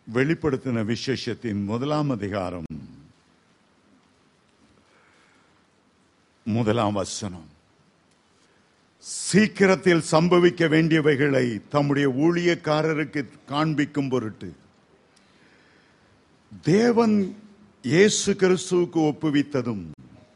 வெளிப்படுத்தின விசேஷத்தின் முதலாம் அதிகாரம் முதலாம் வசனம் சீக்கிரத்தில் சம்பவிக்க வேண்டியவைகளை தம்முடைய ஊழியக்காரருக்கு காண்பிக்கும் பொருட்டு தேவன் இயேசு கிறிஸ்துவுக்கு ஒப்புவித்ததும்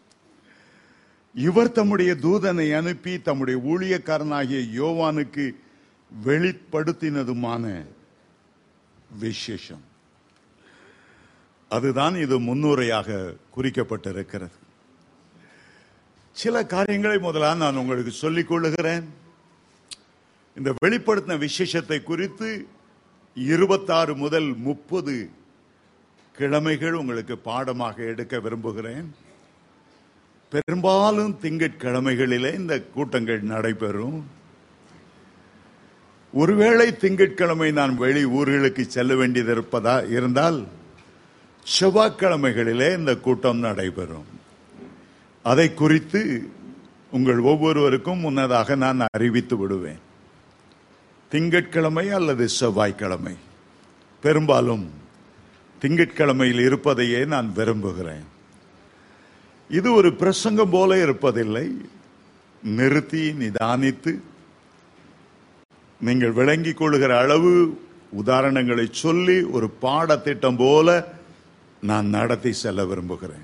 இவர் தம்முடைய தூதனை அனுப்பி தம்முடைய ஊழியக்காரனாகிய யோவானுக்கு வெளிப்படுத்தினதுமான விசேஷம் அதுதான் இது முன்னுரையாக குறிக்கப்பட்டிருக்கிறது சில காரியங்களை முதலா நான் உங்களுக்கு சொல்லிக் கொள்ளுகிறேன் இந்த வெளிப்படுத்தின விசேஷத்தை குறித்து இருபத்தாறு முதல் முப்பது கிழமைகள் உங்களுக்கு பாடமாக எடுக்க விரும்புகிறேன் பெரும்பாலும் திங்கட்கிழமைகளிலே இந்த கூட்டங்கள் நடைபெறும் ஒருவேளை திங்கட்கிழமை நான் வெளி ஊர்களுக்கு செல்ல வேண்டியது இருப்பதா இருந்தால் செவ்வாய்க்கிழமைகளிலே இந்த கூட்டம் நடைபெறும் அதை குறித்து உங்கள் ஒவ்வொருவருக்கும் முன்னதாக நான் அறிவித்து விடுவேன் திங்கட்கிழமை அல்லது செவ்வாய்க்கிழமை பெரும்பாலும் திங்கட்கிழமையில் இருப்பதையே நான் விரும்புகிறேன் இது ஒரு பிரசங்கம் போல இருப்பதில்லை நிறுத்தி நிதானித்து நீங்கள் விளங்கிக் கொள்ளுகிற அளவு உதாரணங்களை சொல்லி ஒரு பாடத்திட்டம் போல நான் நடத்தி செல்ல விரும்புகிறேன்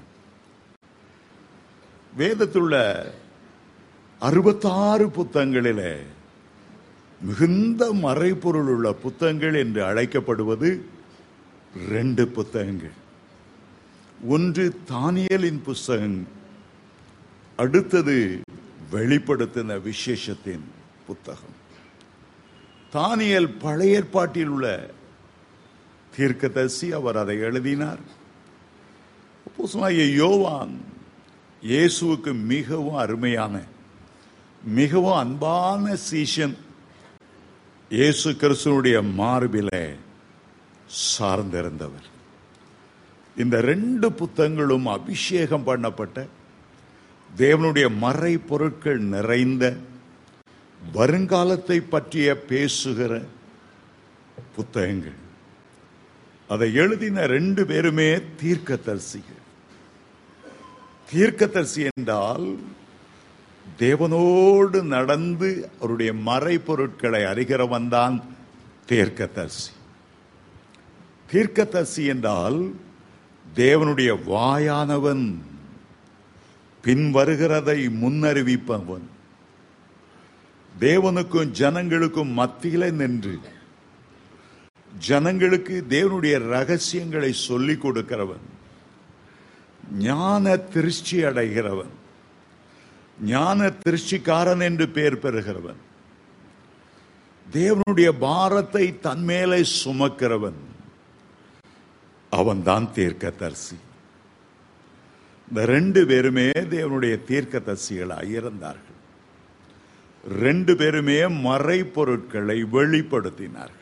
வேதத்துள்ள அறுபத்தாறு புத்தகங்களிலே மிகுந்த மறைபொருள் உள்ள புத்தகங்கள் என்று அழைக்கப்படுவது ரெண்டு புத்தகங்கள் ஒன்று தானியலின் புஸ்தகம் அடுத்தது வெளிப்படுத்தின விசேஷத்தின் புத்தகம் தானியல் பழைய ஏற்பாட்டில் உள்ள தீர்க்கதரிசி அவர் அதை எழுதினார் அப்போஸ்தலனாகிய யோவான் இயேசுவுக்கு மிகவும் அருமையான மிகவும் அன்பான சீஷன் இயேசு கிறிஸ்துவனுடைய மார்பிலே சார்ந்திருந்தவர் இந்த ரெண்டு புத்தகங்களும் அபிஷேகம் பண்ணப்பட்ட தேவனுடைய மறை பொருட்கள் நிறைந்த வருங்காலத்தை பற்றிய பேசுகிற புத்தகங்கள் அதை எழுதின ரெண்டு பேருமே தீர்க்கதரிசிகள் தீர்க்கதரிசி என்றால் தேவனோடு நடந்து அவருடைய மறைபொருட்களை அறிகிறவன் தான் தீர்க்கதரிசி தீர்க்கதரிசி என்றால் தேவனுடைய வாயானவன் பின் வருகிறதை முன்னறிவிப்பவன் தேவனுக்கும் ஜனங்களுக்கும் மத்தியில நின்று ஜனங்களுக்கு தேவனுடைய ரகசியங்களை சொல்லிக் கொடுக்கிறவன் ஞான திருஷ்டி அடைகிறவன் ஞான திருஷ்டிக்காரன் என்று பெயர் பெறுகிறவன் தேவனுடைய பாரத்தை தன்மேலே சுமக்கிறவன் அவன்தான் தீர்க்கதரிசி இந்த ரெண்டு பேருமே தேவனுடைய தீர்க்கதரிசிகளாய் இருந்தார்கள் ரெண்டு பேருமே மறைப்பொருட்களை வெளிப்படுத்தினார்கள்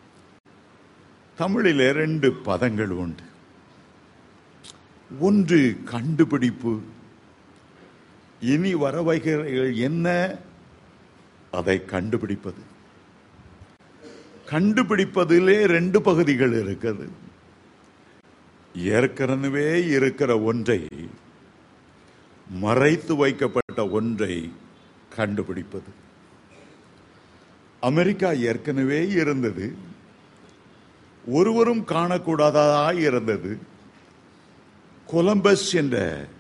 தமிழிலே ரெண்டு பதங்கள் உண்டு ஒன்று கண்டுபிடிப்பு இனி வரவைகள் என்ன அதை கண்டுபிடிப்பது கண்டுபிடிப்பதிலே ரெண்டு பகுதிகள் இருக்குது ஏற்கனவே இருக்கிற ஒன்றை மறைத்து வைக்கப்பட்ட ஒன்றை கண்டுபிடிப்பது அமெரிக்கா ஏற்கனவே இருந்தது ஒருவரும் காணக்கூடாததாய் இருந்தது கொலம்பஸ் என்ற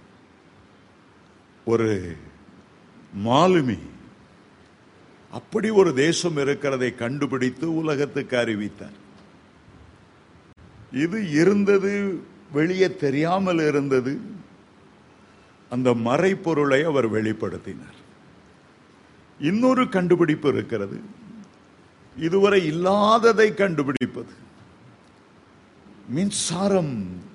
ஒரு மாலுமி அப்படி ஒரு தேசம் இருக்கிறதை கண்டுபிடித்து உலகத்துக்கு அறிவித்தார் இது இருந்தது வெளியே தெரியாமல் இருந்தது அந்த மறைப்பொருளை அவர் வெளிப்படுத்தினார் இன்னொரு கண்டுபிடிப்பு இருக்கிறது இதுவரை இல்லாததை கண்டுபிடிப்பது மின்சாரம்